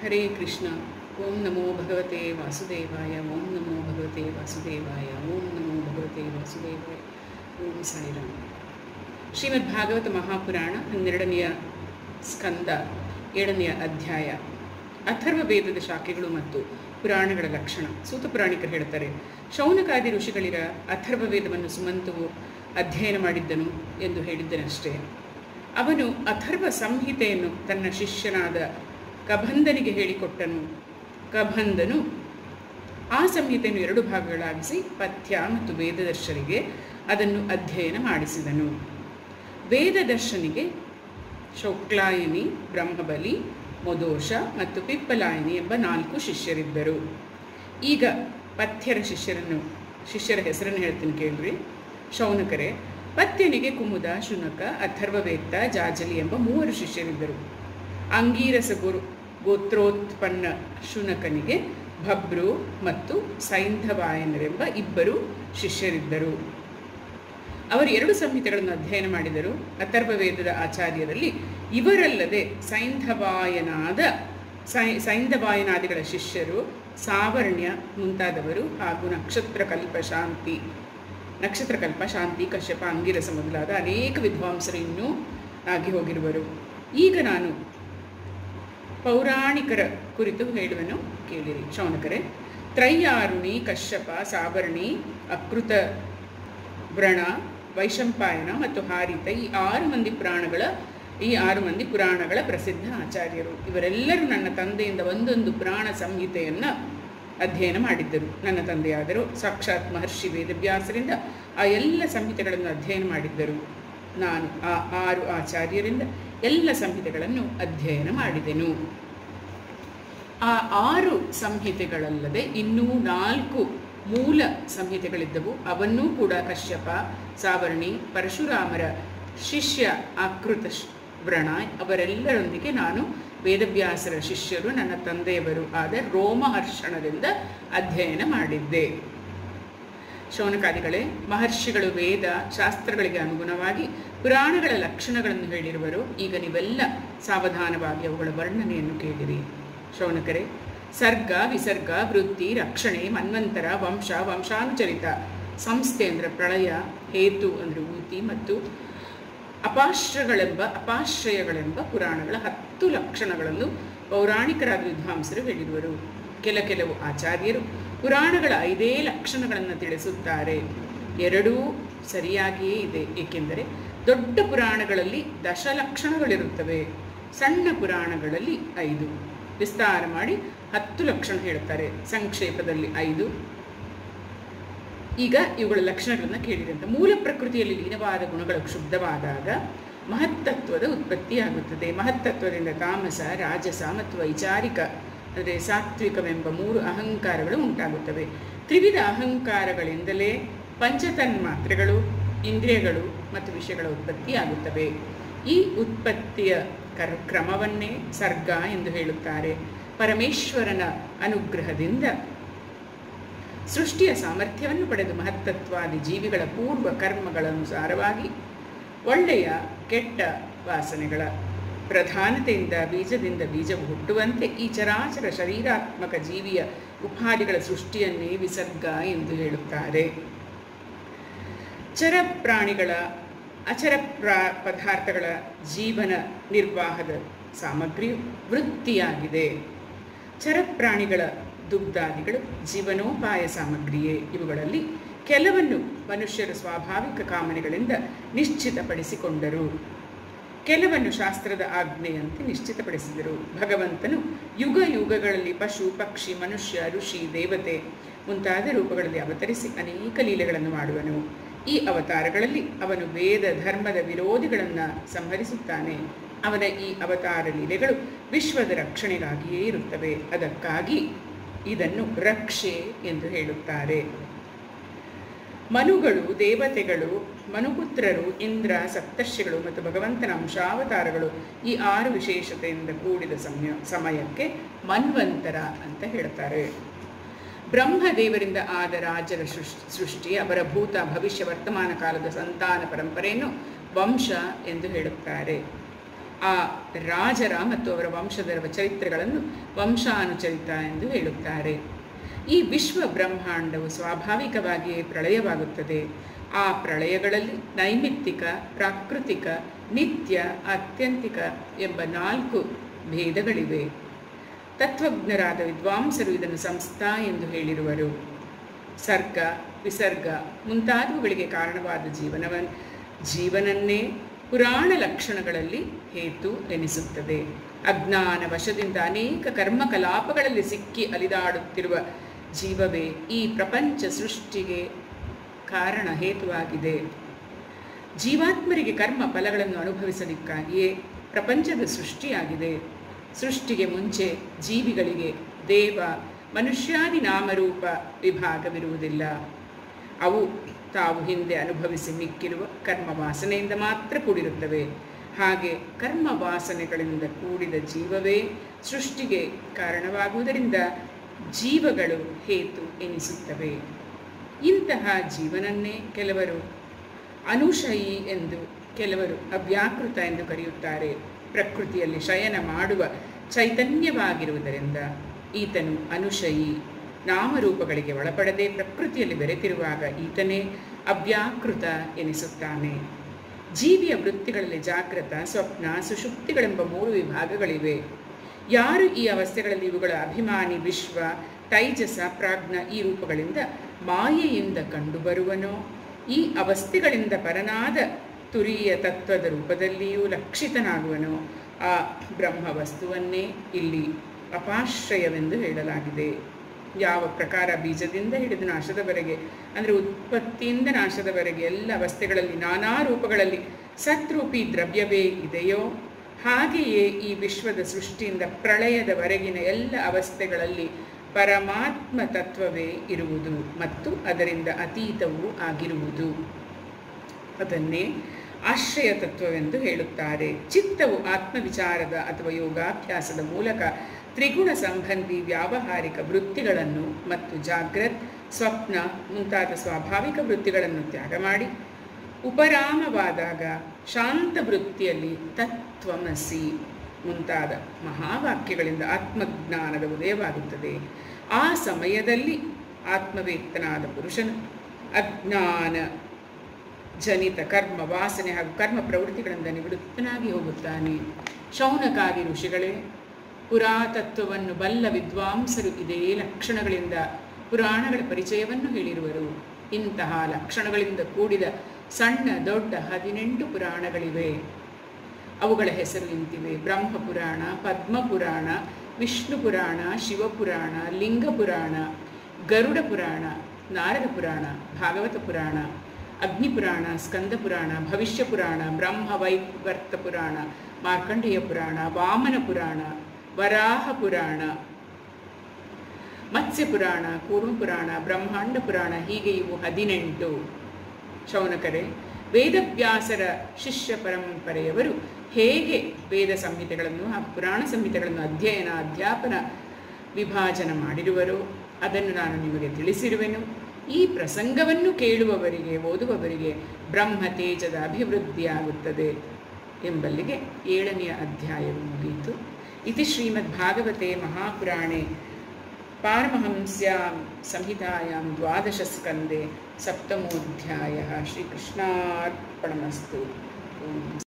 ಹರೇ ಕೃಷ್ಣ ಓಂ ನಮೋ ಭಗವತೆ ವಾಸುದೇವಾಯ ಓಂ ನಮೋ ಭಗವತೆ ವಾಸುದೇವಾಯ ಓಂ ನಮೋ ಭಗವತೆ ವಾಸುದೇವಾಯ ಓಂ ಸಾಯಿರಾಮ್ ಶ್ರೀಮದ್ ಭಾಗವತ ಮಹಾಪುರಾಣ ಹನ್ನೆರಡನೆಯ ಸ್ಕಂದ ಏಳನೆಯ ಅಧ್ಯಾಯ ಅಥರ್ವ ವೇದದ ಶಾಖೆಗಳು ಮತ್ತು ಪುರಾಣಗಳ ಲಕ್ಷಣ ಸೂತ ಪುರಾಣಿಕರು ಹೇಳ್ತಾರೆ ಶೌನಕಾದಿ ಋಷಿಗಳಿರ ಅಥರ್ವ ವೇದವನ್ನು ಸುಮಂತವು ಅಧ್ಯಯನ ಮಾಡಿದ್ದನು ಎಂದು ಹೇಳಿದ್ದನಷ್ಟೇ ಅವನು ಅಥರ್ವ ಸಂಹಿತೆಯನ್ನು ತನ್ನ ಶಿಷ್ಯನಾದ ಕಬಂಧನಿಗೆ ಹೇಳಿಕೊಟ್ಟನು ಕಬಂಧನು ಆ ಸಂಹಿತೆಯನ್ನು ಎರಡು ಭಾಗಗಳಾಗಿಸಿ ಪಥ್ಯ ಮತ್ತು ವೇದದರ್ಶನಿಗೆ ಅದನ್ನು ಅಧ್ಯಯನ ಮಾಡಿಸಿದನು ವೇದದರ್ಶನಿಗೆ ಶೌಕ್ಲಾಯನಿ ಬ್ರಹ್ಮಬಲಿ ಮೊದೋಷ ಮತ್ತು ಪಿಪ್ಪಲಾಯನಿ ಎಂಬ ನಾಲ್ಕು ಶಿಷ್ಯರಿದ್ದರು ಈಗ ಪಥ್ಯರ ಶಿಷ್ಯರನ್ನು ಶಿಷ್ಯರ ಹೆಸರನ್ನು ಹೇಳ್ತೀನಿ ಕೇಳ್ರಿ ಶೌನಕರೇ ಪಥ್ಯನಿಗೆ ಕುಮುದ ಶುನಕ ಅಥರ್ವವೇತ್ತ ಜಾಜಲಿ ಎಂಬ ಮೂವರು ಶಿಷ್ಯರಿದ್ದರು ಅಂಗೀರಸ ಗುರು ಗೋತ್ರೋತ್ಪನ್ನ ಶುನಕನಿಗೆ ಭಬ್ರು ಮತ್ತು ಸೈಂಧವಾಯನರೆಂಬ ಇಬ್ಬರು ಶಿಷ್ಯರಿದ್ದರು ಅವರು ಎರಡು ಸಂಹಿತೆಗಳನ್ನು ಅಧ್ಯಯನ ಮಾಡಿದರು ಅಥರ್ವ ವೇದದ ಆಚಾರ್ಯರಲ್ಲಿ ಇವರಲ್ಲದೆ ಸೈಂಧವಾಯನಾದ ಸೈ ಸೈಂಧವಾಯನಾದಿಗಳ ಶಿಷ್ಯರು ಸಾವರ್ಣ್ಯ ಮುಂತಾದವರು ಹಾಗೂ ನಕ್ಷತ್ರ ಕಲ್ಪ ಶಾಂತಿ ನಕ್ಷತ್ರ ಕಲ್ಪ ಶಾಂತಿ ಕಶ್ಯಪ ಅಂಗಿರಸ ಮೊದಲಾದ ಅನೇಕ ವಿದ್ವಾಂಸರು ಇನ್ನೂ ಆಗಿ ಹೋಗಿರುವರು ಈಗ ನಾನು ಪೌರಾಣಿಕರ ಕುರಿತು ಹೇಳುವನು ಕೇಳಿರಿ ಶೌನಕರೇ ತ್ರಯ್ಯಾರುಣಿ ಕಶ್ಯಪ ಸಾವರ್ಣಿ ಅಕೃತ ವ್ರಣ ವೈಶಂಪಾಯನ ಮತ್ತು ಹಾರಿತ ಈ ಆರು ಮಂದಿ ಪುರಾಣಗಳ ಈ ಆರು ಮಂದಿ ಪುರಾಣಗಳ ಪ್ರಸಿದ್ಧ ಆಚಾರ್ಯರು ಇವರೆಲ್ಲರೂ ನನ್ನ ತಂದೆಯಿಂದ ಒಂದೊಂದು ಪುರಾಣ ಸಂಹಿತೆಯನ್ನು ಅಧ್ಯಯನ ಮಾಡಿದ್ದರು ನನ್ನ ತಂದೆಯಾದರು ಸಾಕ್ಷಾತ್ ಮಹರ್ಷಿ ವೇದವ್ಯಾಸರಿಂದ ಆ ಎಲ್ಲ ಸಂಹಿತೆಗಳನ್ನು ಅಧ್ಯಯನ ಮಾಡಿದ್ದರು ನಾನು ಆ ಆರು ಆಚಾರ್ಯರಿಂದ ಎಲ್ಲ ಸಂಹಿತೆಗಳನ್ನು ಅಧ್ಯಯನ ಮಾಡಿದೆನು ಆ ಆರು ಸಂಹಿತೆಗಳಲ್ಲದೆ ಇನ್ನೂ ನಾಲ್ಕು ಮೂಲ ಸಂಹಿತೆಗಳಿದ್ದವು ಅವನ್ನೂ ಕೂಡ ಕಶ್ಯಪ ಸಾವರ್ಣಿ ಪರಶುರಾಮರ ಶಿಷ್ಯ ಆಕೃತ ವ್ರಣ ಅವರೆಲ್ಲರೊಂದಿಗೆ ನಾನು ವೇದವ್ಯಾಸರ ಶಿಷ್ಯರು ನನ್ನ ತಂದೆಯವರು ಆದ ರೋಮಹರ್ಷಣದಿಂದ ಅಧ್ಯಯನ ಮಾಡಿದ್ದೆ ಶೌನಕಾದಿಗಳೇ ಮಹರ್ಷಿಗಳು ವೇದ ಶಾಸ್ತ್ರಗಳಿಗೆ ಅನುಗುಣವಾಗಿ ಪುರಾಣಗಳ ಲಕ್ಷಣಗಳನ್ನು ಹೇಳಿರುವರು ಈಗ ನೀವೆಲ್ಲ ಸಾವಧಾನವಾಗಿ ಅವುಗಳ ವರ್ಣನೆಯನ್ನು ಕೇಳಿರಿ ಶೌನಕರೇ ಸರ್ಗ ವಿಸರ್ಗ ವೃತ್ತಿ ರಕ್ಷಣೆ ಮನ್ವಂತರ ವಂಶ ವಂಶಾನುಚರಿತ ಸಂಸ್ಥೆ ಅಂದರೆ ಪ್ರಳಯ ಹೇತು ಅಂದರೆ ಊತಿ ಮತ್ತು ಅಪಾಶ್ರಗಳೆಂಬ ಅಪಾಶ್ರಯಗಳೆಂಬ ಪುರಾಣಗಳ ಹತ್ತು ಲಕ್ಷಣಗಳನ್ನು ಪೌರಾಣಿಕರಾದ ವಿದ್ವಾಂಸರು ಹೇಳಿರುವರು ಕೆಲ ಕೆಲವು ಆಚಾರ್ಯರು ಪುರಾಣಗಳ ಐದೇ ಲಕ್ಷಣಗಳನ್ನು ತಿಳಿಸುತ್ತಾರೆ ಎರಡೂ ಸರಿಯಾಗಿಯೇ ಇದೆ ಏಕೆಂದರೆ ದೊಡ್ಡ ಪುರಾಣಗಳಲ್ಲಿ ದಶಲಕ್ಷಣಗಳಿರುತ್ತವೆ ಸಣ್ಣ ಪುರಾಣಗಳಲ್ಲಿ ಐದು ವಿಸ್ತಾರ ಮಾಡಿ ಹತ್ತು ಲಕ್ಷಣ ಹೇಳ್ತಾರೆ ಸಂಕ್ಷೇಪದಲ್ಲಿ ಐದು ಈಗ ಇವುಗಳ ಲಕ್ಷಣಗಳನ್ನು ಕೇಳಿದಂತೆ ಮೂಲ ಪ್ರಕೃತಿಯಲ್ಲಿ ಲೀನವಾದ ಗುಣಗಳು ಕ್ಷುಬ್ಧವಾದಾಗ ಮಹತ್ತತ್ವದ ಉತ್ಪತ್ತಿಯಾಗುತ್ತದೆ ಮಹತ್ತತ್ವದಿಂದ ತಾಮಸ ರಾಜಸ ಮತ್ತು ವೈಚಾರಿಕ ಅಂದರೆ ಸಾತ್ವಿಕವೆಂಬ ಮೂರು ಅಹಂಕಾರಗಳು ಉಂಟಾಗುತ್ತವೆ ತ್ರಿವಿಧ ಅಹಂಕಾರಗಳಿಂದಲೇ ಪಂಚತನ್ಮಾತ್ರೆಗಳು ಇಂದ್ರಿಯಗಳು ಮತ್ತು ವಿಷಯಗಳ ಉತ್ಪತ್ತಿಯಾಗುತ್ತವೆ ಈ ಉತ್ಪತ್ತಿಯ ಕರ್ ಕ್ರಮವನ್ನೇ ಸರ್ಗ ಎಂದು ಹೇಳುತ್ತಾರೆ ಪರಮೇಶ್ವರನ ಅನುಗ್ರಹದಿಂದ ಸೃಷ್ಟಿಯ ಸಾಮರ್ಥ್ಯವನ್ನು ಪಡೆದು ಮಹತ್ತತ್ವಾದಿ ಜೀವಿಗಳ ಪೂರ್ವ ಕರ್ಮಗಳನುಸಾರವಾಗಿ ಒಳ್ಳೆಯ ಕೆಟ್ಟ ವಾಸನೆಗಳ ಪ್ರಧಾನತೆಯಿಂದ ಬೀಜದಿಂದ ಬೀಜವು ಹುಟ್ಟುವಂತೆ ಈ ಚರಾಚರ ಶರೀರಾತ್ಮಕ ಜೀವಿಯ ಉಪಾಧಿಗಳ ಸೃಷ್ಟಿಯನ್ನೇ ವಿಸರ್ಗ ಎಂದು ಹೇಳುತ್ತಾರೆ ಚರ ಪ್ರಾಣಿಗಳ ಅಚರ ಪ್ರಾ ಪದಾರ್ಥಗಳ ಜೀವನ ನಿರ್ವಾಹದ ಸಾಮಗ್ರಿಯು ವೃತ್ತಿಯಾಗಿದೆ ಚರಪ್ರಾಣಿಗಳ ದುಗ್ಧಾದಿಗಳು ಜೀವನೋಪಾಯ ಸಾಮಗ್ರಿಯೇ ಇವುಗಳಲ್ಲಿ ಕೆಲವನ್ನು ಮನುಷ್ಯರ ಸ್ವಾಭಾವಿಕ ಕಾಮನೆಗಳಿಂದ ನಿಶ್ಚಿತಪಡಿಸಿಕೊಂಡರು ಕೆಲವನ್ನು ಶಾಸ್ತ್ರದ ಆಜ್ಞೆಯಂತೆ ನಿಶ್ಚಿತಪಡಿಸಿದರು ಭಗವಂತನು ಯುಗ ಯುಗಗಳಲ್ಲಿ ಪಶು ಪಕ್ಷಿ ಮನುಷ್ಯ ಋಷಿ ದೇವತೆ ಮುಂತಾದ ರೂಪಗಳಲ್ಲಿ ಅವತರಿಸಿ ಅನೇಕ ಲೀಲೆಗಳನ್ನು ಮಾಡುವನು ಈ ಅವತಾರಗಳಲ್ಲಿ ಅವನು ವೇದ ಧರ್ಮದ ವಿರೋಧಿಗಳನ್ನು ಸಂಹರಿಸುತ್ತಾನೆ ಅವನ ಈ ಅವತಾರ ಲೀಲೆಗಳು ವಿಶ್ವದ ರಕ್ಷಣೆಗಾಗಿಯೇ ಇರುತ್ತವೆ ಅದಕ್ಕಾಗಿ ಇದನ್ನು ರಕ್ಷೆ ಎಂದು ಹೇಳುತ್ತಾರೆ ಮನುಗಳು ದೇವತೆಗಳು ಮನುಪುತ್ರರು ಇಂದ್ರ ಸಪ್ತರ್ಷಿಗಳು ಮತ್ತು ಭಗವಂತನ ಅಂಶಾವತಾರಗಳು ಈ ಆರು ವಿಶೇಷತೆಯಿಂದ ಕೂಡಿದ ಸಮಯ ಸಮಯಕ್ಕೆ ಮನ್ವಂತರ ಅಂತ ಹೇಳ್ತಾರೆ ಬ್ರಹ್ಮದೇವರಿಂದ ಆದ ರಾಜರ ಸೃಷ್ಟಿ ಅವರ ಭೂತ ಭವಿಷ್ಯ ವರ್ತಮಾನ ಕಾಲದ ಸಂತಾನ ಪರಂಪರೆಯನ್ನು ವಂಶ ಎಂದು ಹೇಳುತ್ತಾರೆ ಆ ರಾಜರ ಮತ್ತು ಅವರ ವಂಶದರ ಚರಿತ್ರೆಗಳನ್ನು ವಂಶಾನುಚರಿತ ಎಂದು ಹೇಳುತ್ತಾರೆ ಈ ವಿಶ್ವ ಬ್ರಹ್ಮಾಂಡವು ಸ್ವಾಭಾವಿಕವಾಗಿಯೇ ಪ್ರಳಯವಾಗುತ್ತದೆ ಆ ಪ್ರಳಯಗಳಲ್ಲಿ ನೈಮಿತ್ತಿಕ ಪ್ರಾಕೃತಿಕ ನಿತ್ಯ ಆತ್ಯಂತಿಕ ಎಂಬ ನಾಲ್ಕು ಭೇದಗಳಿವೆ ತತ್ವಜ್ಞರಾದ ವಿದ್ವಾಂಸರು ಇದನ್ನು ಸಂಸ್ಥಾ ಎಂದು ಹೇಳಿರುವರು ಸರ್ಗ ವಿಸರ್ಗ ಮುಂತಾದವುಗಳಿಗೆ ಕಾರಣವಾದ ಜೀವನವನ್ ಜೀವನನ್ನೇ ಪುರಾಣ ಲಕ್ಷಣಗಳಲ್ಲಿ ಹೇತು ಎನಿಸುತ್ತದೆ ಅಜ್ಞಾನ ವಶದಿಂದ ಅನೇಕ ಕರ್ಮಕಲಾಪಗಳಲ್ಲಿ ಸಿಕ್ಕಿ ಅಲಿದಾಡುತ್ತಿರುವ ಜೀವವೇ ಈ ಪ್ರಪಂಚ ಸೃಷ್ಟಿಗೆ ಕಾರಣ ಹೇತುವಾಗಿದೆ ಜೀವಾತ್ಮರಿಗೆ ಕರ್ಮ ಫಲಗಳನ್ನು ಅನುಭವಿಸಲಿಕ್ಕಾಗಿಯೇ ಪ್ರಪಂಚದ ಸೃಷ್ಟಿಯಾಗಿದೆ ಸೃಷ್ಟಿಗೆ ಮುಂಚೆ ಜೀವಿಗಳಿಗೆ ದೇವ ಮನುಷ್ಯಾದಿ ನಾಮರೂಪ ವಿಭಾಗವಿರುವುದಿಲ್ಲ ಅವು ತಾವು ಹಿಂದೆ ಅನುಭವಿಸಿ ಮಿಕ್ಕಿರುವ ಕರ್ಮ ವಾಸನೆಯಿಂದ ಮಾತ್ರ ಕೂಡಿರುತ್ತವೆ ಹಾಗೆ ಕರ್ಮ ವಾಸನೆಗಳಿಂದ ಕೂಡಿದ ಜೀವವೇ ಸೃಷ್ಟಿಗೆ ಕಾರಣವಾಗುವುದರಿಂದ ಜೀವಗಳು ಹೇತು ಎನಿಸುತ್ತವೆ ಇಂತಹ ಜೀವನನ್ನೇ ಕೆಲವರು ಅನುಶಯಿ ಎಂದು ಕೆಲವರು ಅವ್ಯಾಕೃತ ಎಂದು ಕರೆಯುತ್ತಾರೆ ಪ್ರಕೃತಿಯಲ್ಲಿ ಶಯನ ಮಾಡುವ ಚೈತನ್ಯವಾಗಿರುವುದರಿಂದ ಈತನು ಅನುಶಯಿ ನಾಮರೂಪಗಳಿಗೆ ಒಳಪಡದೆ ಪ್ರಕೃತಿಯಲ್ಲಿ ಬೆರೆತಿರುವಾಗ ಈತನೇ ಅವ್ಯಾಕೃತ ಎನಿಸುತ್ತಾನೆ ಜೀವಿಯ ವೃತ್ತಿಗಳಲ್ಲಿ ಜಾಗೃತ ಸ್ವಪ್ನ ಸುಷುಪ್ತಿಗಳೆಂಬ ಮೂರು ವಿಭಾಗಗಳಿವೆ ಯಾರು ಈ ಅವಸ್ಥೆಗಳಲ್ಲಿ ಇವುಗಳ ಅಭಿಮಾನಿ ವಿಶ್ವ ತೈಜಸ ಪ್ರಾಜ್ಞ ಈ ರೂಪಗಳಿಂದ ಮಾಯೆಯಿಂದ ಕಂಡುಬರುವನೋ ಈ ಅವಸ್ಥೆಗಳಿಂದ ಪರನಾದ ತುರಿಯ ತತ್ವದ ರೂಪದಲ್ಲಿಯೂ ಲಕ್ಷಿತನಾಗುವನೋ ಆ ಬ್ರಹ್ಮ ವಸ್ತುವನ್ನೇ ಇಲ್ಲಿ ಅಪಾಶ್ರಯವೆಂದು ಹೇಳಲಾಗಿದೆ ಯಾವ ಪ್ರಕಾರ ಬೀಜದಿಂದ ಹಿಡಿದು ನಾಶದವರೆಗೆ ಅಂದರೆ ಉತ್ಪತ್ತಿಯಿಂದ ನಾಶದವರೆಗೆ ಎಲ್ಲ ಅವಸ್ಥೆಗಳಲ್ಲಿ ನಾನಾ ರೂಪಗಳಲ್ಲಿ ಸತ್ರೂಪಿ ದ್ರವ್ಯವೇ ಇದೆಯೋ ಹಾಗೆಯೇ ಈ ವಿಶ್ವದ ಸೃಷ್ಟಿಯಿಂದ ಪ್ರಳಯದವರೆಗಿನ ಎಲ್ಲ ಅವಸ್ಥೆಗಳಲ್ಲಿ ಪರಮಾತ್ಮ ತತ್ವವೇ ಇರುವುದು ಮತ್ತು ಅದರಿಂದ ಅತೀತವೂ ಆಗಿರುವುದು ಅದನ್ನೇ ಆಶ್ರಯ ತತ್ವವೆಂದು ಹೇಳುತ್ತಾರೆ ಚಿತ್ತವು ಆತ್ಮವಿಚಾರದ ಅಥವಾ ಯೋಗಾಭ್ಯಾಸದ ಮೂಲಕ ತ್ರಿಗುಣ ಸಂಬಂಧಿ ವ್ಯಾವಹಾರಿಕ ವೃತ್ತಿಗಳನ್ನು ಮತ್ತು ಜಾಗ್ರತ್ ಸ್ವಪ್ನ ಮುಂತಾದ ಸ್ವಾಭಾವಿಕ ವೃತ್ತಿಗಳನ್ನು ತ್ಯಾಗ ಮಾಡಿ ಉಪರಾಮವಾದಾಗ ಶಾಂತ ವೃತ್ತಿಯಲ್ಲಿ ತತ್ವಮಸಿ ಮುಂತಾದ ಮಹಾವಾಕ್ಯಗಳಿಂದ ಆತ್ಮಜ್ಞಾನದ ಉದಯವಾಗುತ್ತದೆ ಆ ಸಮಯದಲ್ಲಿ ಆತ್ಮವೇತ್ತನಾದ ಪುರುಷನು ಅಜ್ಞಾನ ಜನಿತ ಕರ್ಮ ವಾಸನೆ ಹಾಗೂ ಕರ್ಮ ಪ್ರವೃತ್ತಿಗಳಿಂದ ನಿವೃತ್ತನಾಗಿ ಹೋಗುತ್ತಾನೆ ಶೌನಕಾದಿ ಋಷಿಗಳೇ ಪುರಾತತ್ವವನ್ನು ಬಲ್ಲ ವಿದ್ವಾಂಸರು ಇದೇ ಲಕ್ಷಣಗಳಿಂದ ಪುರಾಣಗಳ ಪರಿಚಯವನ್ನು ಹೇಳಿರುವರು ಇಂತಹ ಲಕ್ಷಣಗಳಿಂದ ಕೂಡಿದ ಸಣ್ಣ ದೊಡ್ಡ ಹದಿನೆಂಟು ಪುರಾಣಗಳಿವೆ ಅವುಗಳ ಹೆಸರು ಇಂತಿವೆ ಬ್ರಹ್ಮಪುರಾಣ ಪದ್ಮಪುರಾಣ ವಿಷ್ಣು ಪುರಾಣ ಶಿವಪುರಾಣ ಲಿಂಗ ಪುರಾಣ ಗರುಡ ಪುರಾಣ ನಾರದ ಪುರಾಣ ಭಾಗವತ ಪುರಾಣ ಅಗ್ನಿಪುರಾಣ ಸ್ಕಂದ ಪುರಾಣ ಭವಿಷ್ಯ ಪುರಾಣ ಬ್ರಹ್ಮ ವೈವರ್ತ ಪುರಾಣ ಮಾರ್ಕಂಡೇಯ ಪುರಾಣ ವಾಮನ ಪುರಾಣ ವರಾಹ ಪುರಾಣ ಮತ್ಸ್ಯ ಪುರಾಣ ಕೂರ್ಮ ಪುರಾಣ ಬ್ರಹ್ಮಾಂಡ ಪುರಾಣ ಹೀಗೆ ಇವು ಹದಿನೆಂಟು ಶೌನಕರೇ ವೇದವ್ಯಾಸರ ಶಿಷ್ಯ ಪರಂಪರೆಯವರು ಹೇಗೆ ವೇದ ಸಂಹಿತೆಗಳನ್ನು ಹಾಗೂ ಪುರಾಣ ಸಂಹಿತೆಗಳನ್ನು ಅಧ್ಯಯನ ಅಧ್ಯಾಪನ ವಿಭಾಜನ ಮಾಡಿರುವರೋ ಅದನ್ನು ನಾನು ನಿಮಗೆ ತಿಳಿಸಿರುವೆನು ಈ ಪ್ರಸಂಗವನ್ನು ಕೇಳುವವರಿಗೆ ಓದುವವರಿಗೆ ಬ್ರಹ್ಮ ತೇಜದ ಅಭಿವೃದ್ಧಿಯಾಗುತ್ತದೆ ಎಂಬಲ್ಲಿಗೆ ಏಳನೆಯ ಅಧ್ಯಾಯವು ಮುಗಿಯಿತು ಇತಿ ಶ್ರೀಮದ್ಭಾಗವತೆ ಮಹಾಪುರಾಣೆ ಪಾರಮಹಂಸ್ಯಾಂ ಸಂಹಿತಾಯಾಂ ದ್ವಾದಶಸ್ಕಂದೆ ಸಪ್ತಮೋಧ್ಯಾಯ ಶ್ರೀಕೃಷ್ಣಾರ್ಪಣಮಸ್ತು ಓಂ